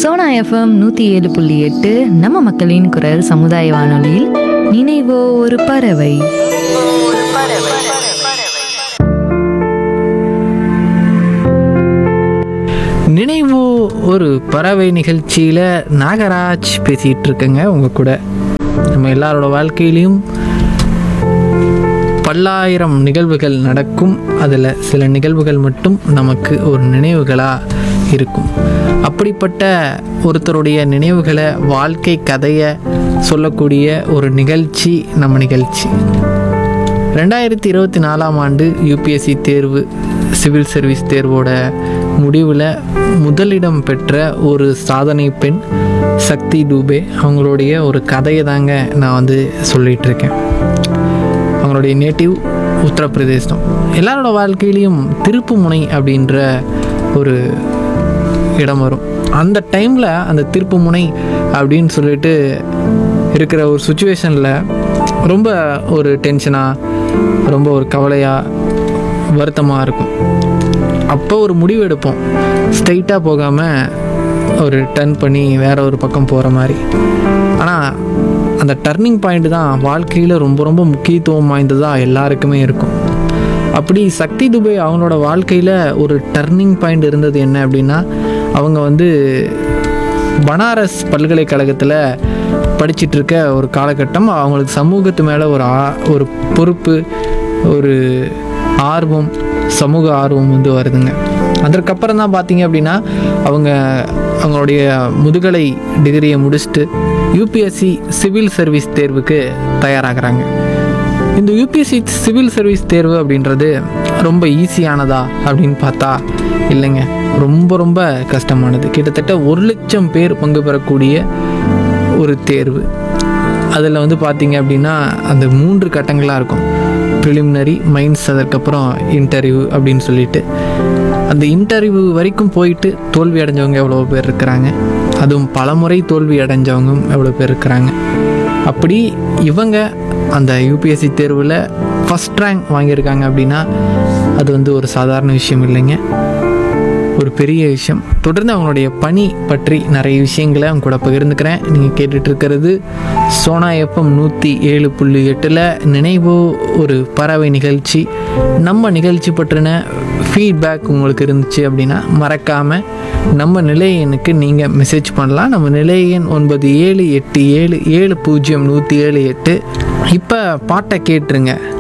Sona FM நூற்றி ஏழு புள்ளி எட்டு நம்ம மக்களின் குரல் சமுதாய வானொலியில் நினைவோ ஒரு பறவை நினைவு ஒரு பறவை நிகழ்ச்சியில் நாகராஜ் பேசிகிட்டு இருக்கேங்க உங்கள் கூட நம்ம எல்லாரோட வாழ்க்கையிலையும் பல்லாயிரம் நிகழ்வுகள் நடக்கும் அதில் சில நிகழ்வுகள் மட்டும் நமக்கு ஒரு நினைவுகளாக இருக்கும் அப்படிப்பட்ட ஒருத்தருடைய நினைவுகளை வாழ்க்கை கதையை சொல்லக்கூடிய ஒரு நிகழ்ச்சி நம்ம நிகழ்ச்சி ரெண்டாயிரத்தி இருபத்தி நாலாம் ஆண்டு யூபிஎஸ்சி தேர்வு சிவில் சர்வீஸ் தேர்வோட முடிவில் முதலிடம் பெற்ற ஒரு சாதனை பெண் சக்தி டூபே அவங்களுடைய ஒரு கதையை தாங்க நான் வந்து சொல்லிகிட்டு இருக்கேன் அவங்களுடைய நேட்டிவ் உத்தரப்பிரதேசம் எல்லாரோட வாழ்க்கையிலையும் திருப்புமுனை அப்படின்ற ஒரு இடம் வரும் அந்த டைமில் அந்த திருப்புமுனை அப்படின்னு சொல்லிட்டு இருக்கிற ஒரு சுச்சுவேஷனில் ரொம்ப ஒரு டென்ஷனாக ரொம்ப ஒரு கவலையாக வருத்தமாக இருக்கும் அப்போ ஒரு முடிவு எடுப்போம் ஸ்ட்ரைட்டாக போகாமல் ஒரு டர்ன் பண்ணி வேற ஒரு பக்கம் போகிற மாதிரி ஆனால் அந்த டர்னிங் பாயிண்ட் தான் வாழ்க்கையில் ரொம்ப ரொம்ப முக்கியத்துவம் வாய்ந்ததாக எல்லாருக்குமே இருக்கும் அப்படி சக்தி துபை அவங்களோட வாழ்க்கையில் ஒரு டர்னிங் பாயிண்ட் இருந்தது என்ன அப்படின்னா அவங்க வந்து பனாரஸ் பல்கலைக்கழகத்தில் படிச்சிட்டு இருக்க ஒரு காலகட்டம் அவங்களுக்கு சமூகத்து மேலே ஒரு ஆ- ஒரு பொறுப்பு ஒரு ஆர்வம் சமூக ஆர்வம் வந்து வருதுங்க அதற்கப்புறம் தான் பார்த்தீங்க அப்படின்னா அவங்க அவங்களுடைய முதுகலை டிகிரியை முடிச்சுட்டு யூபிஎஸ்சி சிவில் சர்வீஸ் தேர்வுக்கு தயாராகிறாங்க இந்த யூபிஎஸ்சி சிவில் சர்வீஸ் தேர்வு அப்படின்றது ரொம்ப ஈஸியானதா அப்படின்னு பார்த்தா இல்லைங்க ரொம்ப ரொம்ப கஷ்டமானது கிட்டத்தட்ட ஒரு லட்சம் பேர் பங்கு பெறக்கூடிய ஒரு தேர்வு அதில் வந்து பார்த்தீங்க அப்படின்னா அந்த மூன்று கட்டங்களாக இருக்கும் ப்ரிலிமினரி மைன்ஸ் அதற்கப்புறம் இன்டர்வியூ அப்படின்னு சொல்லிட்டு அந்த இன்டர்வியூ வரைக்கும் போயிட்டு தோல்வி அடைஞ்சவங்க எவ்வளோ பேர் இருக்கிறாங்க அதுவும் பலமுறை தோல்வி அடைஞ்சவங்க எவ்வளோ பேர் இருக்கிறாங்க அப்படி இவங்க அந்த யூபிஎஸ்சி தேர்வில் ஃபஸ்ட் ரேங்க் வாங்கியிருக்காங்க அப்படின்னா அது வந்து ஒரு சாதாரண விஷயம் இல்லைங்க ஒரு பெரிய விஷயம் தொடர்ந்து அவங்களுடைய பணி பற்றி நிறைய விஷயங்களை அவங்க கூட பகிர்ந்துக்கிறேன் நீங்கள் கேட்டுட்டு இருக்கிறது சோனா எஃப்எம் நூற்றி ஏழு புள்ளி எட்டில் நினைவோ ஒரு பறவை நிகழ்ச்சி நம்ம நிகழ்ச்சி பற்றின ஃபீட்பேக் உங்களுக்கு இருந்துச்சு அப்படின்னா மறக்காமல் நம்ம நிலைய எண்ணுக்கு நீங்கள் மெசேஜ் பண்ணலாம் நம்ம நிலைய எண் ஒன்பது ஏழு எட்டு ஏழு ஏழு பூஜ்ஜியம் நூற்றி ஏழு எட்டு இப்போ பாட்டை கேட்டுருங்க